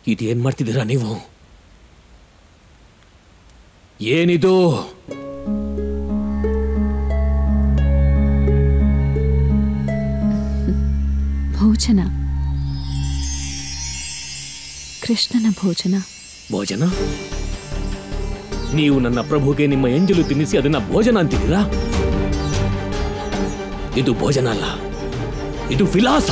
ಇದೇನ್ ಮಾಡ್ತಿದ್ದೀರಾ ನೀವು ಏನಿದು ಭೋಜನ ಕೃಷ್ಣನ ಭೋಜನ ಭೋಜನ ನೀವು ನನ್ನ ಪ್ರಭುಗೆ ನಿಮ್ಮ ಎಂಜಲು ತಿನ್ನಿಸಿ ಅದನ್ನ ಭೋಜನ ಅಂತಿದ್ದೀರಾ ಇದು ಭೋಜನ ಅಲ್ಲ ಇದು ವಿಲಾಸ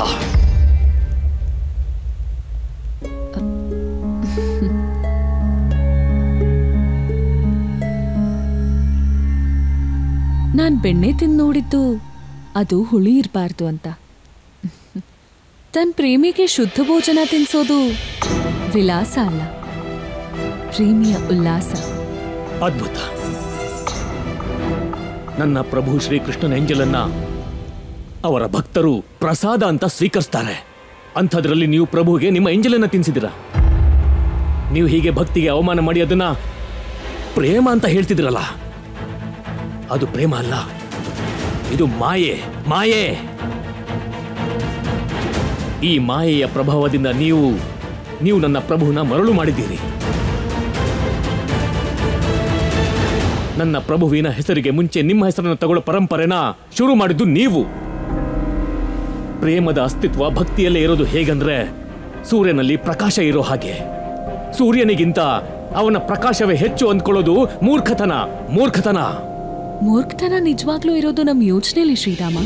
ನಾನ್ ಬೆಣ್ಣೆ ತಿಂದು ನೋಡಿದ್ದು ಅದು ಹುಳಿ ಇರಬಾರ್ದು ಅಂತ ತನ್ನ ಪ್ರೇಮಿಗೆ ಶುದ್ಧ ಭೋಜನ ತಿನ್ಸೋದು ವಿಲಾಸ ಅಲ್ಲ ಪ್ರೇಮಿಯ ಉಲ್ಲಾಸ ಅದ್ಭುತ ನನ್ನ ಪ್ರಭು ಶ್ರೀಕೃಷ್ಣನ ಎಂಜಲನ್ನ ಅವರ ಭಕ್ತರು ಪ್ರಸಾದ ಅಂತ ಸ್ವೀಕರಿಸ್ತಾರೆ ಅಂಥದ್ರಲ್ಲಿ ನೀವು ಪ್ರಭುಗೆ ನಿಮ್ಮ ಎಂಜಲನ್ನ ತಿನ್ಸಿದಿರ ನೀವು ಹೀಗೆ ಭಕ್ತಿಗೆ ಅವಮಾನ ಮಾಡಿ ಅದನ್ನ ಪ್ರೇಮ ಅಂತ ಹೇಳ್ತಿದ್ರಲ್ಲ ಅದು ಪ್ರೇಮ ಅಲ್ಲ ಇದು ಮಾಯೆ ಮಾಯೆ ಈ ಮಾಯೆಯ ಪ್ರಭಾವದಿಂದ ನೀವು ನೀವು ನನ್ನ ಪ್ರಭುನ ಮರಳು ಮಾಡಿದ್ದೀರಿ ನನ್ನ ಪ್ರಭುವಿನ ಹೆಸರಿಗೆ ಮುಂಚೆ ನಿಮ್ಮ ಹೆಸರನ್ನು ತಗೊಳ್ಳೋ ಪರಂಪರೆನ ಶುರು ಮಾಡಿದ್ದು ನೀವು ಪ್ರೇಮದ ಅಸ್ತಿತ್ವ ಭಕ್ತಿಯಲ್ಲೇ ಇರೋದು ಹೇಗಂದ್ರೆ ಸೂರ್ಯನಲ್ಲಿ ಪ್ರಕಾಶ ಇರೋ ಹಾಗೆ ಸೂರ್ಯನಿಗಿಂತ ಅವನ ಪ್ರಕಾಶವೇ ಹೆಚ್ಚು ಅಂದ್ಕೊಳ್ಳೋದು ಮೂರ್ಖತನ ಮೂರ್ಖತನ ಮೂರ್ಖತನ ನಿಜವಾಗ್ಲೂ ಇರೋದು ನಮ್ ಯೋಚನೆಲಿ ಶ್ರೀರಾಮ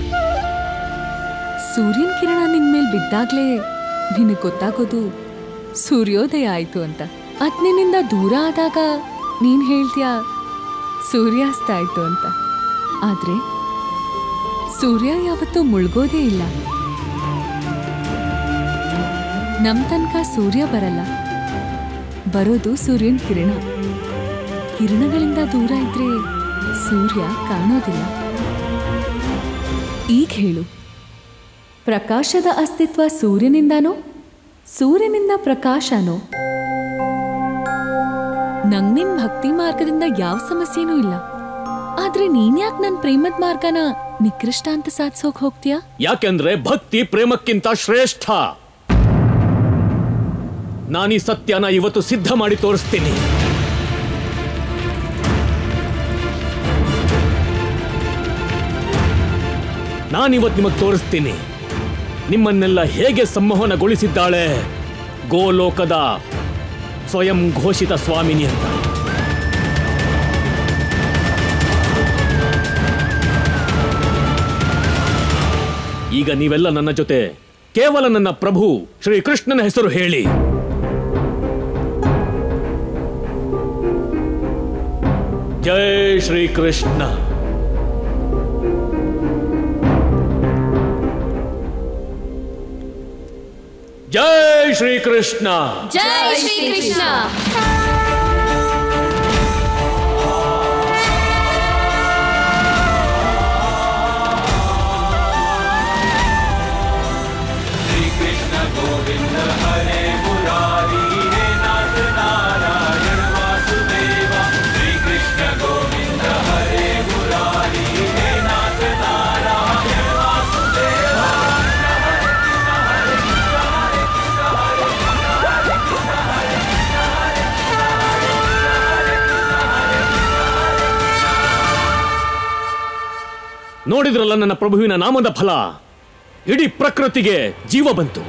ಸೂರ್ಯನ ಕಿರಣ ನಿನ್ ಮೇಲ್ ಬಿದ್ದಾಗ್ಲೇ ನಿನಗ್ ಗೊತ್ತಾಗೋದು ಸೂರ್ಯೋದಯ ಆಯ್ತು ಅಂತ ಅದ್ ನಿನ್ನಿಂದ ದೂರ ಆದಾಗ ನೀನ್ ಹೇಳ್ತೀಯ ಸೂರ್ಯಾಸ್ತ ಆಯ್ತು ಅಂತ ಆದ್ರೆ ಸೂರ್ಯ ಯಾವತ್ತೂ ಮುಳುಗೋದೇ ಇಲ್ಲ ನಮ್ ತನಕ ಸೂರ್ಯ ಬರಲ್ಲ ಬರೋದು ಸೂರ್ಯನ ಕಿರಣ ಕಿರಣಗಳಿಂದ ದೂರ ಇದ್ರೆ ಸೂರ್ಯ ಕಾಣೋದಿಲ್ಲ ಈಗ ಹೇಳು ಪ್ರಕಾಶದ ಅಸ್ತಿತ್ವ ಸೂರ್ಯನಿಂದನೋ ಸೂರ್ಯನಿಂದ ಪ್ರಕಾಶನೋ ನಂಗ್ ನಿನ್ ಭಕ್ತಿ ಮಾರ್ಗದಿಂದ ಯಾವ ಸಮಸ್ಯೆನೂ ಇಲ್ಲ ಆದ್ರೆ ನೀನ್ಯಾಕ್ ನನ್ ಪ್ರೇಮದ ಮಾರ್ಗನ ನಿಕೃಷ್ಟ ಅಂತ ಸಾಧಿಸೋಕ್ ಹೋಗ್ತೀಯಾ ಯಾಕೆಂದ್ರೆ ಭಕ್ತಿ ಪ್ರೇಮಕ್ಕಿಂತ ಶ್ರೇಷ್ಠ ನಾನೀ ಸತ್ಯನ ಇವತ್ತು ಸಿದ್ಧ ಮಾಡಿ ತೋರಿಸ್ತೀನಿ ನಾನಿವತ್ತು ನಿಮಗೆ ತೋರಿಸ್ತೀನಿ ನಿಮ್ಮನ್ನೆಲ್ಲ ಹೇಗೆ ಸಂಮೋಹನಗೊಳಿಸಿದ್ದಾಳೆ ಗೋಲೋಕದ ಸ್ವಯಂ ಘೋಷಿತ ಸ್ವಾಮಿನಿ ಅಂತ ಈಗ ನೀವೆಲ್ಲ ನನ್ನ ಜೊತೆ ಕೇವಲ ನನ್ನ ಪ್ರಭು ಶ್ರೀಕೃಷ್ಣನ ಹೆಸರು ಹೇಳಿ ಜೈ ಶ್ರೀಕೃಷ್ಣ ಜೈ ಶ್ರೀಕೃಷ್ಣ ಜೈ ಶ್ರೀಕೃಷ್ಣ ನೋಡಿದ್ರಲ್ಲ ನನ್ನ ಪ್ರಭುವಿನ ನಾಮದ ಫಲ ಇಡೀ ಪ್ರಕೃತಿಗೆ ಜೀವ ಬಂತು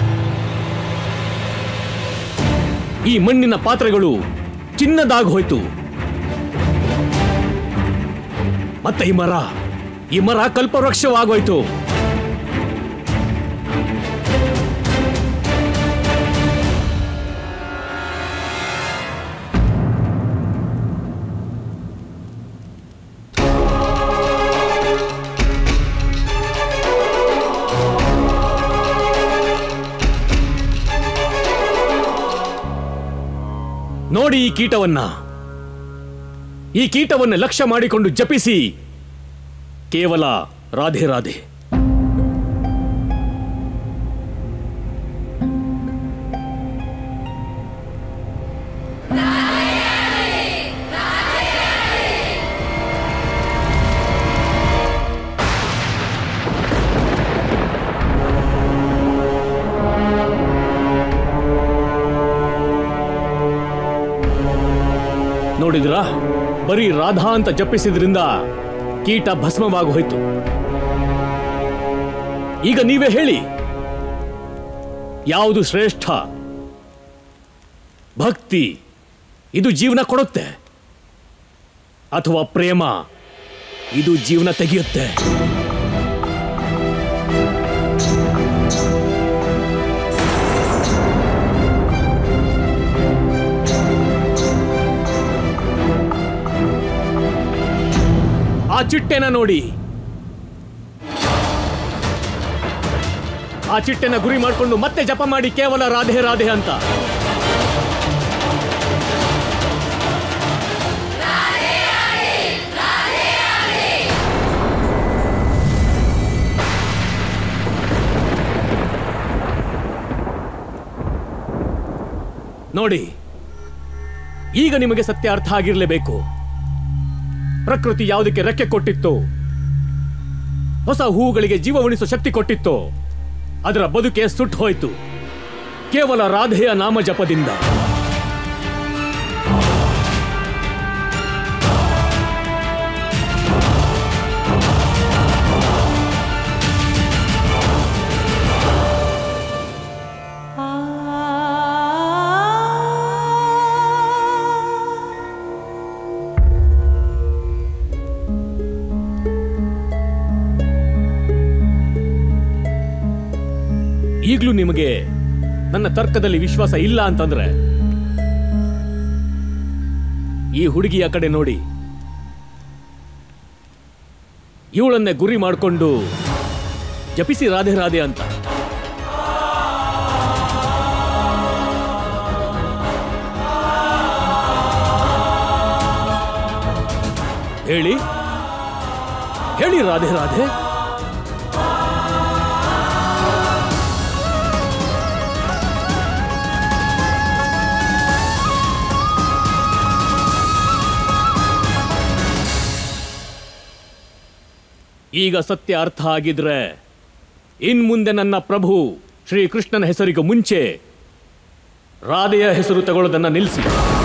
ಈ ಮಣ್ಣಿನ ಪಾತ್ರೆಗಳು ಚಿನ್ನದಾಗ ಹೋಯ್ತು ಮತ್ತೆ ಈ ಮರ ಈ ಮರ ಕಲ್ಪವೃಕ್ಷವಾಗೋಯ್ತು ನೋಡಿ ಈ ಕೀಟವನ್ನ ಈ ಕೀಟವನ್ನು ಲಕ್ಷ್ಯ ಮಾಡಿಕೊಂಡು ಜಪಿಸಿ ಕೇವಲ ರಾಧೆ ರಾಧೆ ನೋಡಿದ್ರಾ ಬರೀ ರಾಧಾ ಅಂತ ಜಪಿಸಿದ್ರಿಂದ ಕೀಟ ಭಸ್ಮವಾಗಿ ಹೋಯ್ತು ಈಗ ನೀವೇ ಹೇಳಿ ಯಾವುದು ಶ್ರೇಷ್ಠ ಭಕ್ತಿ ಇದು ಜೀವನ ಕೊಡುತ್ತೆ ಅಥವಾ ಪ್ರೇಮ ಇದು ಜೀವನ ತೆಗೆಯುತ್ತೆ ಆ ಚಿಟ್ಟೆನ ನೋಡಿ ಆ ಚಿಟ್ಟೆನ ಗುರಿ ಮಾಡಿಕೊಂಡು ಮತ್ತೆ ಜಪ ಮಾಡಿ ಕೇವಲ ರಾಧೆ ರಾಧೆ ಅಂತ ನೋಡಿ ಈಗ ನಿಮಗೆ ಸತ್ಯ ಅರ್ಥ ಆಗಿರಲೇಬೇಕು ಪ್ರಕೃತಿ ಯಾವುದಕ್ಕೆ ರೆಕ್ಕೆ ಕೊಟ್ಟಿತ್ತು ಹೊಸ ಹೂವುಗಳಿಗೆ ಜೀವ ಉಣಿಸುವ ಶಕ್ತಿ ಕೊಟ್ಟಿತ್ತು ಅದರ ಬದುಕೆ ಸುಟ್ಟು ಹೋಯಿತು ಕೇವಲ ರಾಧೆಯ ನಾಮ ಜಪದಿಂದ ಈಗಲೂ ನಿಮಗೆ ನನ್ನ ತರ್ಕದಲ್ಲಿ ವಿಶ್ವಾಸ ಇಲ್ಲ ಅಂತಂದ್ರೆ ಈ ಹುಡುಗಿಯ ಕಡೆ ನೋಡಿ ಇವಳನ್ನೇ ಗುರಿ ಮಾಡಿಕೊಂಡು ಜಪಿಸಿ ರಾಧೆ ರಾಧೆ ಅಂತ ಹೇಳಿ ಹೇಳಿ ರಾಧೆ ರಾಧೆ ಈಗ ಸತ್ಯ ಅರ್ಥ ಆಗಿದ್ರೆ ಇನ್ ಮುಂದೆ ನನ್ನ ಪ್ರಭು ಶ್ರೀಕೃಷ್ಣನ ಹೆಸರಿಗೆ ಮುಂಚೆ ರಾಧೆಯ ಹೆಸರು ತಗೊಳ್ಳೋದನ್ನ ನಿಲ್ಲಿಸಿ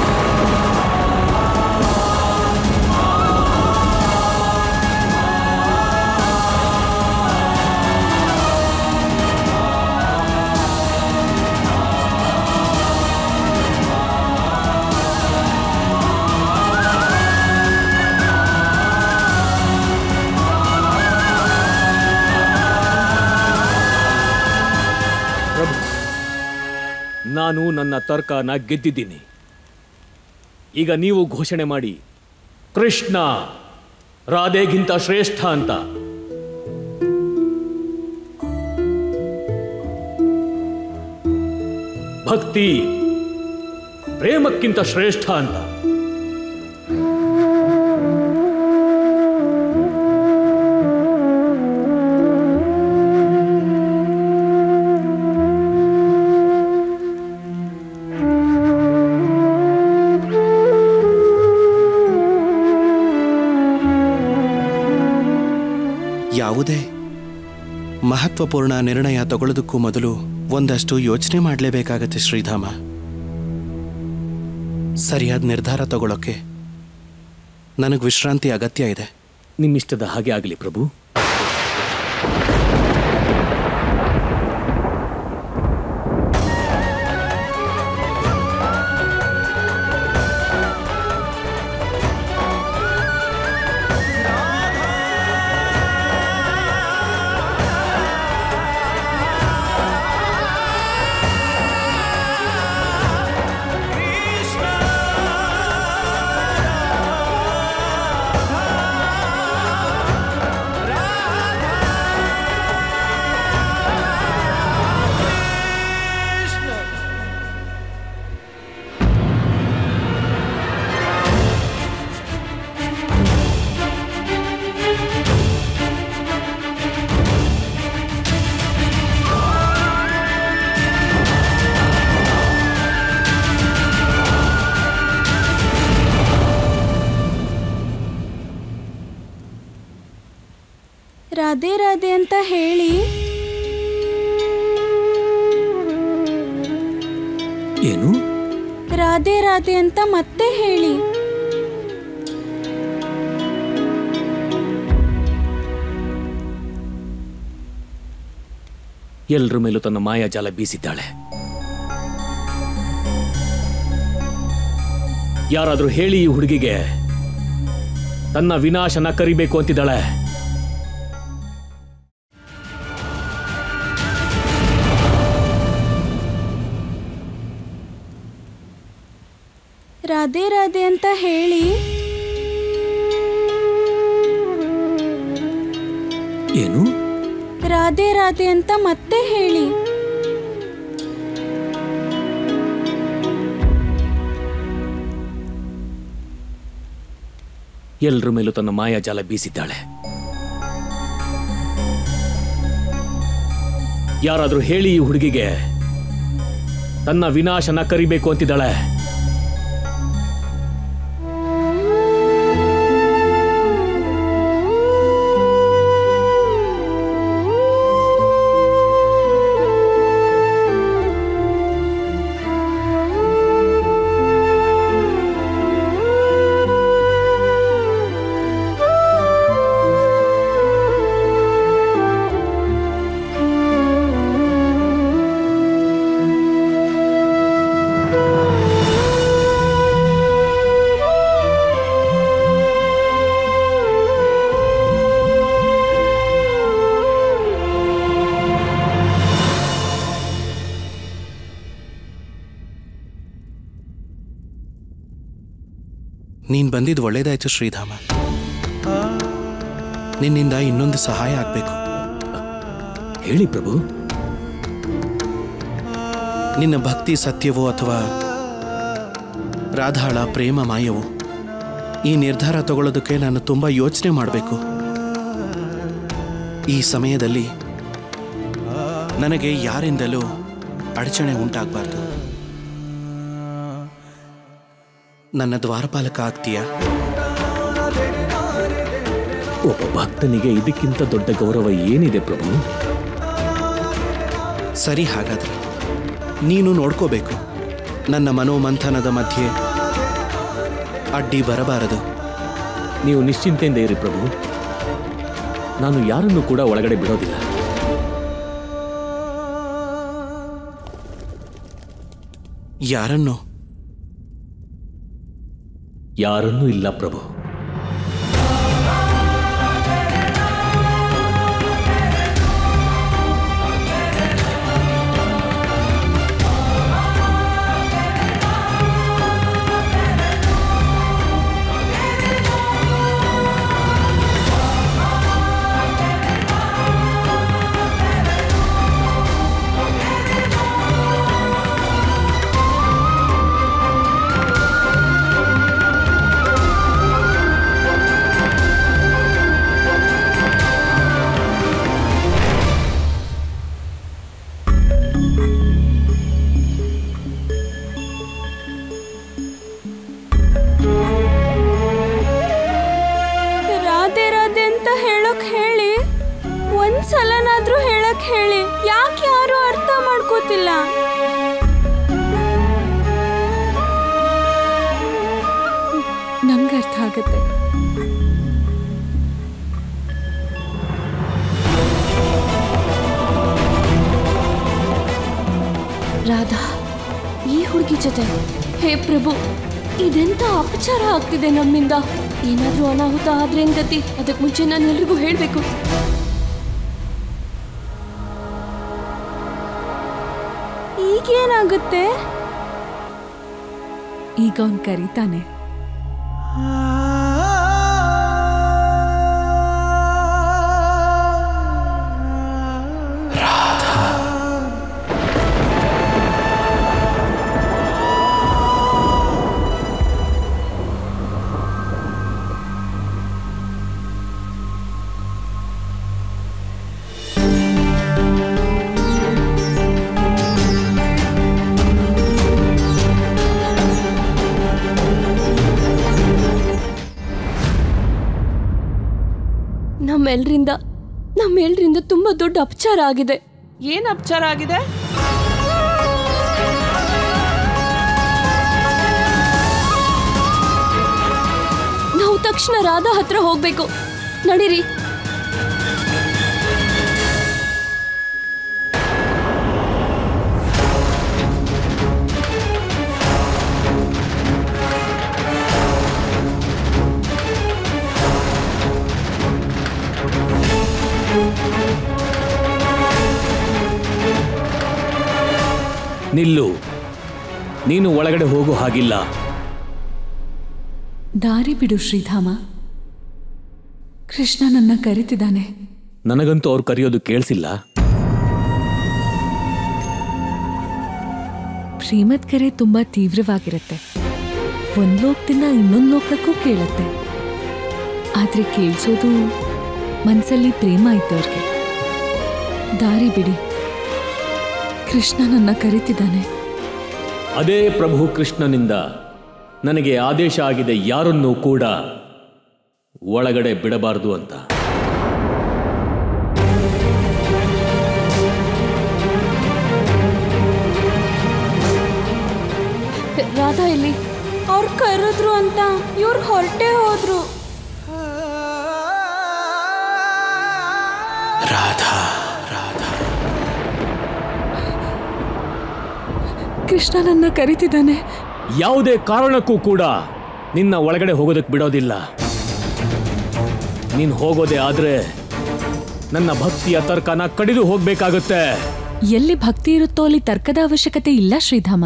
ಪ್ರಭು ನಾನು ನನ್ನ ತರ್ಕನ ಗೆದ್ದಿದ್ದೀನಿ ಈಗ ನೀವು ಘೋಷಣೆ ಮಾಡಿ ಕೃಷ್ಣ ರಾಧೆಗಿಂತ ಶ್ರೇಷ್ಠ ಅಂತ ಭಕ್ತಿ ಪ್ರೇಮಕ್ಕಿಂತ ಶ್ರೇಷ್ಠ ಅಂತ ಯಾವುದೇ ಮಹತ್ವಪೂರ್ಣ ನಿರ್ಣಯ ತಗೊಳ್ಳೋದಕ್ಕೂ ಮೊದಲು ಒಂದಷ್ಟು ಯೋಚನೆ ಮಾಡಲೇಬೇಕಾಗತ್ತೆ ಶ್ರೀಧಾಮ ಸರಿಯಾದ ನಿರ್ಧಾರ ತಗೊಳ್ಳೋಕೆ ನನಗೆ ವಿಶ್ರಾಂತಿ ಅಗತ್ಯ ಇದೆ ನಿಮ್ಮಿಷ್ಟದ ಹಾಗೆ ಆಗಲಿ ಪ್ರಭು ರಾಧೆ ರಾಧೆ ಅಂತ ಹೇಳಿ ಏನು ರಾಧೆ ರಾಧೆ ಅಂತ ಮತ್ತೆ ಹೇಳಿ ಎಲ್ಲರ ಮೇಲೂ ತನ್ನ ಮಾಯಾಜಾಲ ಬೀಸಿದ್ದಾಳೆ ಯಾರಾದ್ರೂ ಹೇಳಿ ಈ ಹುಡುಗಿಗೆ ತನ್ನ ವಿನಾಶನ ಕರಿಬೇಕು ಅಂತಿದ್ದಾಳೆ ರಾಧೆ ರಾಧೆ ಅಂತ ಹೇಳಿ ಏನು ರಾಧೆ ರಾಧೆ ಅಂತ ಮತ್ತೆ ಹೇಳಿ ಎಲ್ಲರ ಮೇಲೂ ತನ್ನ ಮಾಯಾಜಾಲ ಬೀಸಿದ್ದಾಳೆ ಯಾರಾದ್ರೂ ಹೇಳಿ ಈ ಹುಡುಗಿಗೆ ತನ್ನ ವಿನಾಶನ ಕರಿಬೇಕು ಅಂತಿದ್ದಾಳೆ ನೀನು ಬಂದಿದ್ದು ಒಳ್ಳೇದಾಯ್ತು ಶ್ರೀಧಾಮ ನಿನ್ನಿಂದ ಇನ್ನೊಂದು ಸಹಾಯ ಆಗಬೇಕು ಹೇಳಿ ಪ್ರಭು ನಿನ್ನ ಭಕ್ತಿ ಸತ್ಯವೋ ಅಥವಾ ರಾಧಾಳ ಪ್ರೇಮ ಮಾಯವೋ ಈ ನಿರ್ಧಾರ ತಗೊಳ್ಳೋದಕ್ಕೆ ನಾನು ತುಂಬ ಯೋಚನೆ ಮಾಡಬೇಕು ಈ ಸಮಯದಲ್ಲಿ ನನಗೆ ಯಾರಿಂದಲೂ ಅಡಚಣೆ ಉಂಟಾಗಬಾರ್ದು ನನ್ನ ದ್ವಾರಪಾಲಕ ಆಗ್ತೀಯಾ ಒಬ್ಬ ಭಕ್ತನಿಗೆ ಇದಕ್ಕಿಂತ ದೊಡ್ಡ ಗೌರವ ಏನಿದೆ ಪ್ರಭು ಸರಿ ಹಾಗಾದ್ರೆ ನೀನು ನೋಡ್ಕೋಬೇಕು ನನ್ನ ಮನೋಮಂಥನದ ಮಧ್ಯೆ ಅಡ್ಡಿ ಬರಬಾರದು ನೀವು ನಿಶ್ಚಿಂತೆಯಿಂದ ಇರಿ ಪ್ರಭು ನಾನು ಯಾರನ್ನೂ ಕೂಡ ಒಳಗಡೆ ಬಿಡೋದಿಲ್ಲ ಯಾರನ್ನು ಯಾರನ್ನೂ ಇಲ್ಲ ಪ್ರಭು ರಾಧೆ ರಾಧೆ ಅಂತ ಹೇಳೋಕ್ ಹೇಳಿ ಒಂದ್ಸಲನಾದ್ರೂ ಹೇಳಕ್ ಹೇಳಿ ಯಾಕೆ ಯಾರು ಅರ್ಥ ಮಾಡ್ಕೋತಿಲ್ಲ ನಮ್ಗೆ ಅರ್ಥ ಆಗತ್ತೆ ರಾಧಾ ಈ ಹುಡುಗಿ ಜೊತೆ ಹೇ ಪ್ರಭು ಇದೆಂತ ಅಪಚಾರ ಆಗ್ತಿದೆ ನಮ್ಮಿಂದ ಏನಾದ್ರೂ ಅನಾಹುತ ಆದ್ರೆ ಏನ್ ಗತಿ ಅದಕ್ಕೆ ಮುಂಚೆ ನಾನು ಎಲ್ರಿಗೂ ಹೇಳ್ಬೇಕು ಈಗೇನಾಗುತ್ತೆ ಈಗ ಅವ್ನ್ ಕರೀತಾನೆ ನಮ್ಮೆಲ್ರಿಂದ ನಮ್ಮೆಲ್ರಿಂದ ತುಂಬಾ ದೊಡ್ಡ ಅಪಚಾರ ಆಗಿದೆ ಏನ್ ಅಪಚಾರ ಆಗಿದೆ ನಾವು ತಕ್ಷಣ ರಾಧಾ ಹತ್ರ ಹೋಗ್ಬೇಕು ನಡೀರಿ ನಿಲ್ಲು ನೀನು ಒಳಗಡೆ ಹೋಗೋ ಹಾಗಿಲ್ಲ ದಾರಿ ಬಿಡು ಶ್ರೀಧಾಮ ಕೃಷ್ಣ ನನ್ನ ಕರೆತಿದ್ದಾನೆ ನನಗಂತೂ ಅವ್ರು ಕರೆಯೋದು ಕೇಳಿಸಿಲ್ಲ ಪ್ರೇಮದ ಕರೆ ತುಂಬಾ ತೀವ್ರವಾಗಿರುತ್ತೆ ಒಂದ್ ಲೋಕದಿಂದ ಇನ್ನೊಂದ್ ಲೋಕಕ್ಕೂ ಕೇಳುತ್ತೆ ಆದ್ರೆ ಕೇಳಿಸೋದು ಮನ್ಸಲ್ಲಿ ಪ್ರೇಮ ಇದ್ದವ್ರಿಗೆ ದಾರಿ ಬಿಡಿ ಕೃಷ್ಣ ನನ್ನ ಕರಿತಿದ್ದಾನೆ ಅದೇ ಪ್ರಭು ಕೃಷ್ಣನಿಂದ ನನಗೆ ಆದೇಶ ಆಗಿದೆ ಯಾರನ್ನೂ ಕೂಡ ಒಳಗಡೆ ಬಿಡಬಾರದು ಅಂತ ರಾಧಾ ಇಲ್ಲಿ ಅವ್ರು ಕರೆದ್ರು ಅಂತ ಇವ್ರು ಹೊರಟೆ ಹೋದ್ರು ರಾಧಾ ರಾಧಾ ಕೃಷ್ಣ ನನ್ನ ಕರಿತಿದ್ದಾನೆ ಯಾವುದೇ ಕಾರಣಕ್ಕೂ ಕೂಡ ನಿನ್ನ ಒಳಗಡೆ ಹೋಗೋದಕ್ಕೆ ಬಿಡೋದಿಲ್ಲ ನೀನು ಹೋಗೋದೇ ಆದ್ರೆ ನನ್ನ ಭಕ್ತಿಯ ತರ್ಕನ ಕಡಿದು ಹೋಗ್ಬೇಕಾಗುತ್ತೆ ಎಲ್ಲಿ ಭಕ್ತಿ ಇರುತ್ತೋ ಅಲ್ಲಿ ತರ್ಕದ ಅವಶ್ಯಕತೆ ಇಲ್ಲ ಶ್ರೀಧಾಮ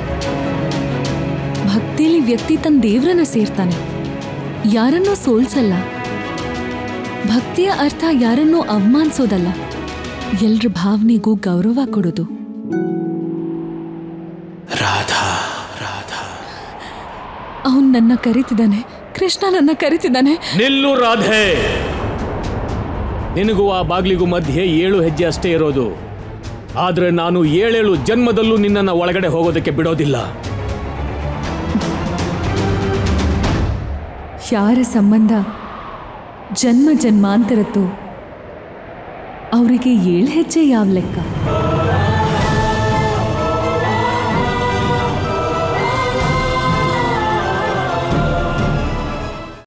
ಭಕ್ತಿಯಲ್ಲಿ ವ್ಯಕ್ತಿ ತನ್ನ ದೇವ್ರನ್ನ ಸೇರ್ತಾನೆ ಯಾರನ್ನೂ ಸೋಲ್ಸಲ್ಲ ಭಕ್ತಿಯ ಅರ್ಥ ಯಾರನ್ನೂ ಅವಮಾನಿಸೋದಲ್ಲ ಎಲ್ರ ಭಾವನೆಗೂ ಗೌರವ ಕೊಡೋದು ರಾಧಾ ರಾಧಾ ಅವನ್ ನನ್ನ ಕರಿತಿದ್ದಾನೆ ಕೃಷ್ಣ ನನ್ನ ಕರಿತಿದ್ದಾನೆ ನಿಲ್ಲು ರಾಧೆ ನಿನಗೂ ಆ ಬಾಗ್ಲಿಗೂ ಮಧ್ಯೆ ಏಳು ಹೆಜ್ಜೆ ಅಷ್ಟೇ ಇರೋದು ಆದ್ರೆ ನಾನು ಏಳೇಳು ಜನ್ಮದಲ್ಲೂ ನಿನ್ನನ್ನ ಒಳಗಡೆ ಹೋಗೋದಕ್ಕೆ ಬಿಡೋದಿಲ್ಲ ಯಾರ ಸಂಬಂಧ ಜನ್ಮ ಜನ್ಮಾಂತರದ್ದು ಅವರಿಗೆ ಏಳು ಹೆಜ್ಜೆ ಯಾವ ಲೆಕ್ಕ